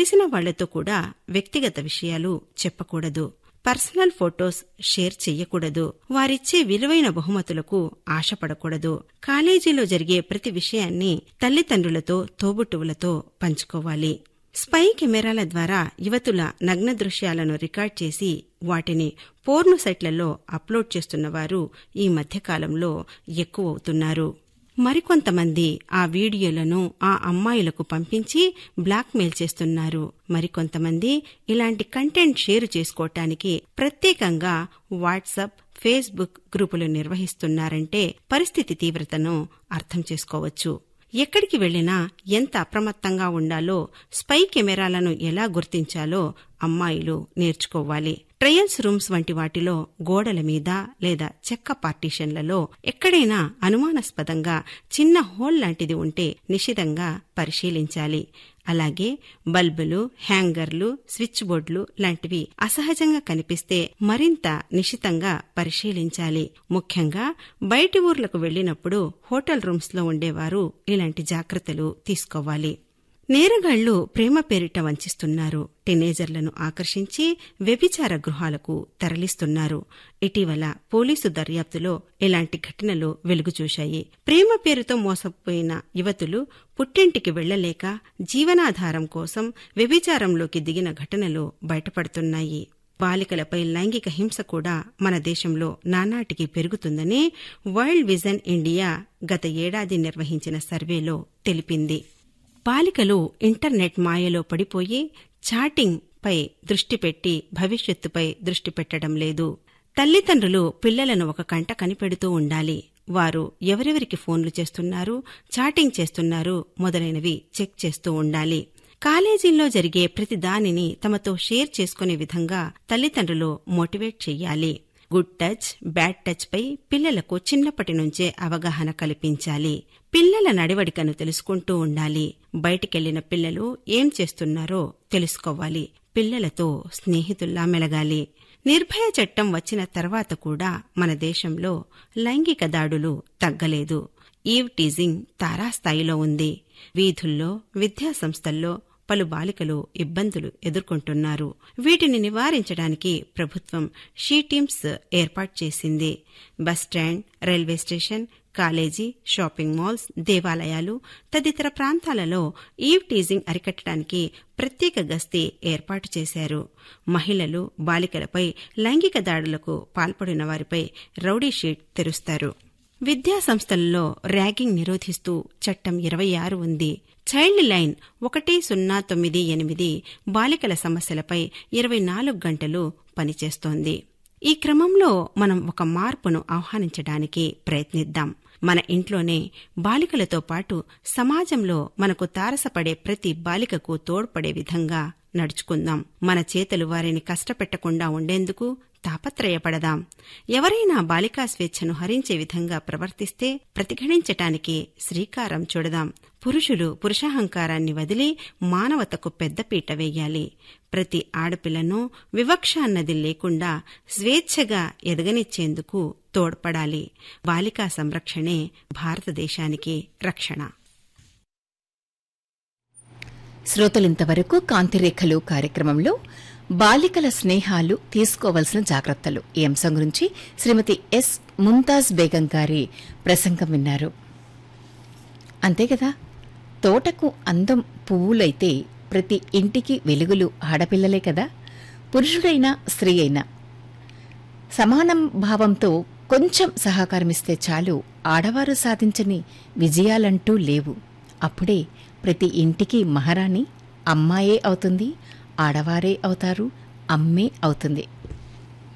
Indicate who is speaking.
Speaker 1: తెలిసిన వాళ్లతో కూడా వ్యక్తిగత విషయాలు చెప్పకూడదు పర్సనల్ ఫొటోస్ షేర్ చెయ్యకూడదు వారిచ్చే విలువైన బహుమతులకు ఆశపడకూడదు కాలేజీలో జరిగే ప్రతి విషయాన్ని తల్లిదండ్రులతో తోబుట్టువులతో పంచుకోవాలి స్పై కెమెరాల ద్వారా యువతుల నగ్న దృశ్యాలను రికార్డ్ చేసి వాటిని పోర్ను సైట్లలో అప్లోడ్ చేస్తున్న వారు ఈ మధ్యకాలంలో ఎక్కువవుతున్నారు మరికొంతమంది ఆ వీడియోలను ఆ అమ్మాయిలకు పంపించి బ్లాక్మెయిల్ చేస్తున్నారు మరికొంతమంది ఇలాంటి కంటెంట్ షేర్ చేసుకోవటానికి ప్రత్యేకంగా వాట్సాప్ ఫేస్బుక్ గ్రూపులు నిర్వహిస్తున్నారంటే పరిస్థితి తీవ్రతను అర్థం చేసుకోవచ్చు ఎక్కడికి వెళ్లినా ఎంత అప్రమత్తంగా ఉండాలో స్పై కెమెరాలను ఎలా గుర్తించాలో అమ్మాయిలు నేర్చుకోవాలి ట్రయల్స్ రూమ్స్ వంటి వాటిలో గోడల మీద లేదా చెక్క పార్టీషన్లలో ఎక్కడైనా అనుమానాస్పదంగా చిన్న హోల్ లాంటిది ఉంటే నిశితంగా పరిశీలించాలి అలాగే బల్బులు హ్యాంగర్లు స్విచ్ బోర్డులు లాంటివి అసహజంగా కనిపిస్తే మరింత నిశితంగా పరిశీలించాలి ముఖ్యంగా బయటి ఊర్లకు వెళ్లినప్పుడు హోటల్ రూమ్స్లో ఉండేవారు ఇలాంటి జాగ్రత్తలు తీసుకోవాలి నేరగాళ్లు ప్రేమ పేరిట వంచిస్తున్నారు టీనేజర్లను ఆకర్షించి వ్యభిచార గృహాలకు తరలిస్తున్నారు ఇటీవల పోలీసు దర్యాప్తులో ఇలాంటి ఘటనలు వెలుగుచూశాయి ప్రేమ పేరుతో మోసపోయిన యువతులు పుట్టింటికి వెళ్లలేక జీవనాధారం కోసం వ్యభిచారంలోకి దిగిన ఘటనలు బయటపడుతున్నాయి బాలికలపై లైంగిక హింస కూడా మన దేశంలో నానాటికి పెరుగుతుందని వరల్డ్ విజన్ ఇండియా గత ఏడాది నిర్వహించిన సర్వేలో తెలిపింది బాలికలు ఇంటర్నెట్ మాయలో పడిపోయి చాటింగ్ పై దృష్టి పెట్టి భవిష్యత్తుపై దృష్టి పెట్టడం లేదు తల్లిదండ్రులు పిల్లలను ఒక కంట కనిపెడుతూ ఉండాలి వారు ఎవరెవరికి ఫోన్లు చేస్తున్నారు చాటింగ్ చేస్తున్నారు మొదలైనవి చెక్ చేస్తూ ఉండాలి కాలేజీల్లో జరిగే ప్రతి దానిని తమతో షేర్ చేసుకునే విధంగా తల్లిదండ్రులు మోటివేట్ చెయ్యాలి గుడ్ టచ్ బ్యాడ్ టచ్ పై పిల్లలకు చిన్నప్పటి నుంచే అవగాహన కల్పించాలి పిల్లల నడవడికను తెలుసుకుంటూ ఉండాలి బయటికెళ్లిన పిల్లలు ఏం చేస్తున్నారో తెలుసుకోవాలి పిల్లలతో స్నేహితుల్లా మెలగాలి నిర్భయ చట్టం వచ్చిన తర్వాత కూడా మన దేశంలో లైంగిక దాడులు తగ్గలేదు ఈవ్ టీజింగ్ తారాస్థాయిలో ఉంది వీధుల్లో విద్యాసంస్థల్లో పలు బాలికలు ఇబ్బందులు ఎదుర్కొంటున్నారు వీటిని నివారించడానికి ప్రభుత్వం షీ టీమ్స్ ఏర్పాటు చేసింది bus stand railway station college shopping malls దేవాలయాలు తదితర ప్రాంతాలలో ఈవ్ టీజింగ్ అరికట్టడానికి ప్రత్యేక గస్తీ ఏర్పాటు చేశారు మహిళలు బాలికలపై లైంగిక దాడులకు పాల్పడిన వారిపై రౌడీ షీట్ తెరుస్తారు విద్యా సంస్థలలో ర్యాగింగ్ నిరోధిస్తూ చట్టం ఇరవై ఆరు ఉంది చైల్డ్ లైన్ ఒకటి సున్నా తొమ్మిది ఎనిమిది బాలికల సమస్యలపై ఇరవై నాలుగు గంటలు పనిచేస్తోంది ఈ క్రమంలో మనం ఒక మార్పును ఆహ్వానించడానికి ప్రయత్నిద్దాం మన ఇంట్లోనే బాలికలతో పాటు సమాజంలో మనకు తారసపడే ప్రతి బాలికకు తోడ్పడే విధంగా నడుచుకుందాం మన చేతులు వారిని కష్టపెట్టకుండా ఉండేందుకు తాపత్రయపడదాం ఎవరైనా బాలికా స్వేచ్ఛను హరించే విధంగా ప్రవర్తిస్తే ప్రతిఘటించటానికి శ్రీకారం చూడదాం పురుషులు పురుషాహంకారాన్ని వదిలి మానవతకు పెద్దపీట వేయాలి ప్రతి ఆడపిల్లను వివక్ష అన్నది లేకుండా స్వేచ్ఛగా ఎదగనిచ్చేందుకు తోడ్పడాలి బాలికా సంరక్షణే భారతదేశానికి రక్షణ
Speaker 2: శ్రోతలింతవరకు కాంతిరేఖలు కార్యక్రమంలో బాలికల స్నేహాలు తీసుకోవలసిన జాగ్రత్తలు ఈ అంశం గురించి శ్రీమతి ఎస్ ముంతాజ్ బేగం గారి ప్రసంగం విన్నారు అంతే కదా తోటకు అందం పువ్వులైతే ప్రతి ఇంటికి వెలుగులు ఆడపిల్లలే కదా పురుషుడైనా స్త్రీ అయినా సమానం భావంతో కొంచెం సహకారమిస్తే చాలు ఆడవారు సాధించని విజయాలంటూ లేవు అప్పుడే ప్రతి ఇంటికి మహారాణి అమ్మాయే అవుతుంది ఆడవారే అవుతారు అమ్మే అవుతుంది